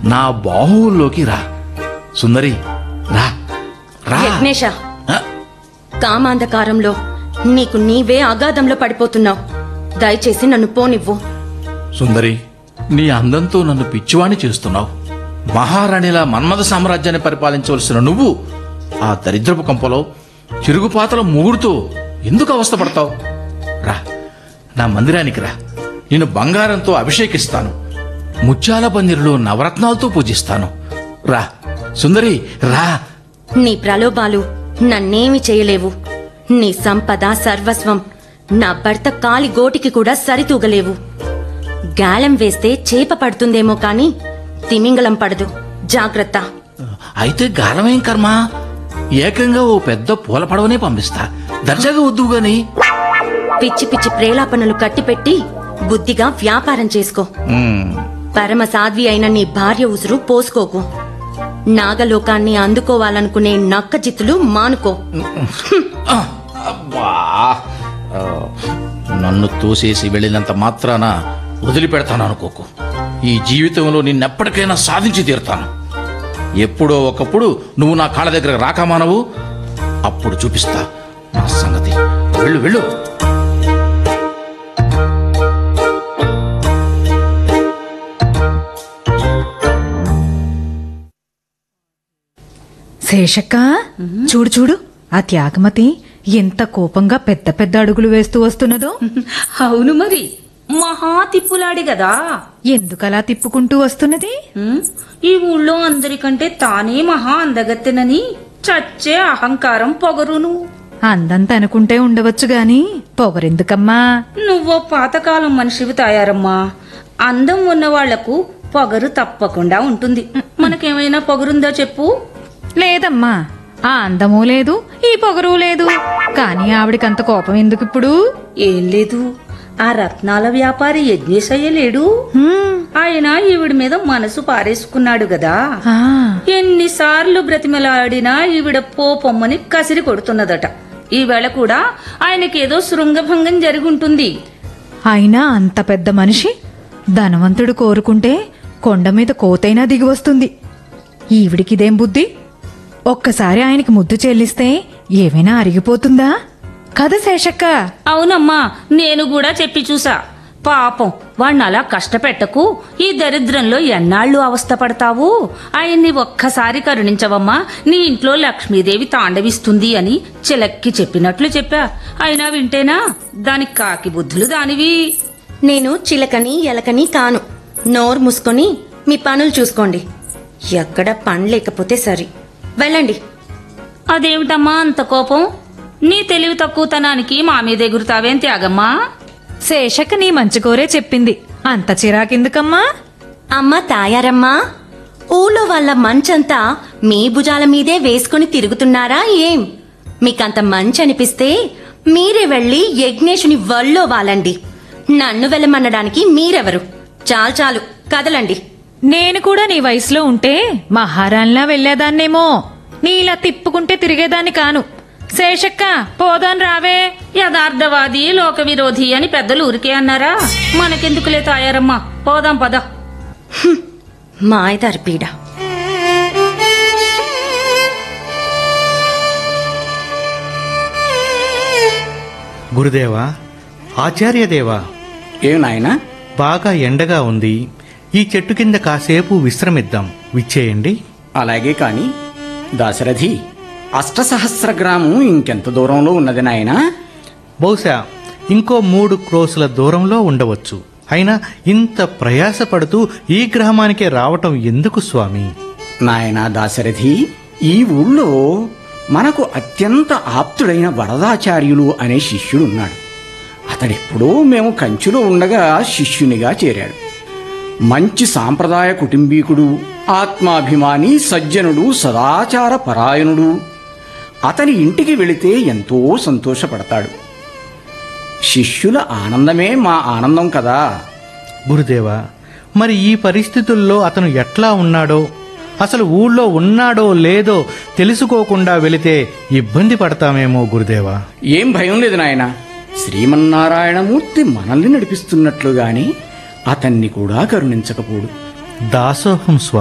నా బాహువుల్లోకి రా సుందరి రా రా యజ్ఞేష ఆ, కామాంధకారంలో నీకు నీవే అగాధంలో పడిపోతున్నావు దయచేసి నన్ను పోనివ్వు సుందరి నీ అందంతో నన్ను పిచ్చివాణి చేస్తున్నావు మహారాణిలా మన్మథ సామ్రాజ్యాన్ని పరిపాలించవలసిన నువ్వు ఆ దరిద్రపు కంపలో చిరుగుపాతల మూగుడుతో ఎందుకు అవస్థపడతావు రా నా మందిరానికి రా నేను బంగారంతో అభిషేకిస్తాను ముత్యాల పందిరిలో నవరత్నాలతో పూజిస్తాను రా సుందరి రా నీ ప్రలోభాలు నన్నేమి చేయలేవు నీ సంపద సర్వస్వం నా భర్త కాలి గోటికి కూడా సరితూగలేవు గాలం వేస్తే చేప పడుతుందేమో కాని తిమింగలం పడదు జాగ్రత్త అయితే గాలమేం కర్మ ఏకంగా ఓ పెద్ద పూల పడవనే పంపిస్తా దర్జాగా వద్దు గాని పిచ్చి పిచ్చి ప్రేలాపనలు కట్టిపెట్టి బుద్ధిగా వ్యాపారం చేసుకో ఉమ్, పరమ సాధ్వి అయిన నీ భార్య ఉసురు పోసుకోకు నాగలోకాన్ని అందుకోవాలనుకునే నక్క జిత్తులు మానుకో ఆ, అబ్బా ఆ, నన్ను తోసేసి వెళ్ళినంత మాత్రాన వదిలిపెడతాను అనుకోకు ఈ జీవితంలో నిన్నెప్పటికైనా సాధించి తీరుతాను ఎప్పుడో ఒకప్పుడు నువ్వు నా కాళ్ళ దగ్గర రాకమానవు అప్పుడు చూపిస్తా నా సంగతి వెళ్ళు వెళ్ళు శేషక్క చూడు చూడు ఆ త్యాగమతి ఎంత కోపంగా పెద్ద పెద్ద అడుగులు వేస్తూ వస్తున్నదో అవును మరి మహా తిప్పులాడి గదా ఎందుకలా తిప్పుకుంటూ వస్తున్నది ఉమ్, ఈ ఊళ్ళో అందరికంటే తానే మహా అందగత్తెనని చచ్చే అహంకారం పొగరును అందంత అనుకుంటే ఉండవచ్చు గాని పొగరెందుకమ్మా నువ్వో పాతకాలం మనిషివి తాయారమ్మా అందం ఉన్న వాళ్లకు పొగరు తప్పకుండా ఉంటుంది మనకేమైనా పొగరుందా చెప్పు లేదమ్మా ఆ అందమూ లేదు ఈ పొగరు లేదు కానీ ఆవిడికంత కోపం ఎందుకిప్పుడు ఏం లేదు ఆ రత్నాల వ్యాపారి యజ్ఞేశయ్య లేడు హ్మ్, ఆయన ఈవిడ మీద మనసు పారేసుకున్నాడు గదా ఆ, ఎన్నిసార్లు బ్రతిమలాడినా ఈవిడ పోపొమ్మని కసిరి కొడుతున్నదట ఈవేళ కూడా ఆయనకేదో శృంగభంగం జరుగుంటుంది అయినా అంత పెద్ద మనిషి ధనవంతుడు కోరుకుంటే కొండ మీద కోతైనా దిగి వస్తుంది ఈవిడికిదేం బుద్ధి ఒక్కసారి ఆయనకి ముద్దు చెల్లిస్తే ఏమైనా అరిగిపోతుందా కథ శేషక్క అవునమ్మా నేను కూడా చెప్పి చూసా పాపం వాణ్ణి అలా కష్టపెట్టకు ఈ దరిద్రంలో ఎన్నాళ్ళు అవస్థపడతావు ఆయన్ని ఒక్కసారి కరుణించవమ్మా నీ ఇంట్లో లక్ష్మీదేవి తాండవిస్తుంది అని చిలక్కి చెప్పినట్లు చెప్పా అయినా వింటేనా దానికి కాకి బుద్ధులు దానివి నేను చిలకని ఎలకని కాను నోరు మూసుకొని మీ పనులు చూసుకోండి ఎక్కడ పని లేకపోతే సరి వెళ్ళండి అదేమిటమ్మా అంత కోపం నీ తెలివి తక్కువతనానికి మా మీద ఎగురుతావేం త్యాగమ్మా శేషక్క నీ మంచి కోరే చెప్పింది అంత చిరాకెందుకమ్మా అమ్మ తాయారమ్మా ఊళ్ళో వాళ్ళ మంచంతా మీ భుజాల మీదే వేసుకుని తిరుగుతున్నారా ఏం మీకంత మంచి అనిపిస్తే మీరే వెళ్ళి యజ్ఞేషుని వల్లో వాలండి నన్ను వెళ్ళమనడానికి మీరెవరు చాలు చాలు కదలండి నేను కూడా నీ వయసులో ఉంటే మహారాణిలా వెళ్లేదాన్నేమో నీలా తిప్పుకుంటే తిరిగేదాన్ని కాను శేషక్క పోదాన్ రావే యథార్థవాది లోక విరోధి అని పెద్దలు ఊరికే అన్నారా మనకెందుకులే తాయారమ్మా పోదాం పద మాయదారి పీడ గురుదేవా ఆచార్యదేవా ఏం నాయనా బాగా ఎండగా ఉంది ఈ చెట్టు కింద కాసేపు విశ్రమిద్దాం విచ్చేయండి అలాగే కాని దాశరథి అష్టసహస్ర గ్రామం ఇంకెంత దూరంలో ఉన్నది నాయనా బహుశా ఇంకో మూడు క్రోసుల దూరంలో ఉండవచ్చు అయినా ఇంత ప్రయాసపడుతూ ఈ గ్రామానికే రావటం ఎందుకు స్వామి నాయనా దాశరథి ఈ ఊళ్ళో మనకు అత్యంత ఆప్తుడైన వరదాచార్యులు అనే శిష్యుడున్నాడు అతడెప్పుడూ మేము కంచులో ఉండగా శిష్యునిగా చేరాడు మంచి సాంప్రదాయ కుటుంబీకుడు ఆత్మాభిమాని సజ్జనుడు సదాచార పరాయణుడు అతని ఇంటికి వెళితే ఎంతో సంతోషపడతాడు శిష్యుల ఆనందమే మా ఆనందం కదా గురుదేవా మరి ఈ పరిస్థితుల్లో అతను ఎట్లా ఉన్నాడో అసలు ఊళ్ళో ఉన్నాడో లేదో తెలుసుకోకుండా వెళితే ఇబ్బంది పడతామేమో గురుదేవా ఏం భయం లేదు నాయన శ్రీమన్నారాయణమూర్తి మనల్ని నడిపిస్తున్నట్లుగానే అతన్ని కూడా కరుణించకపోడు దాసోహం స్వామి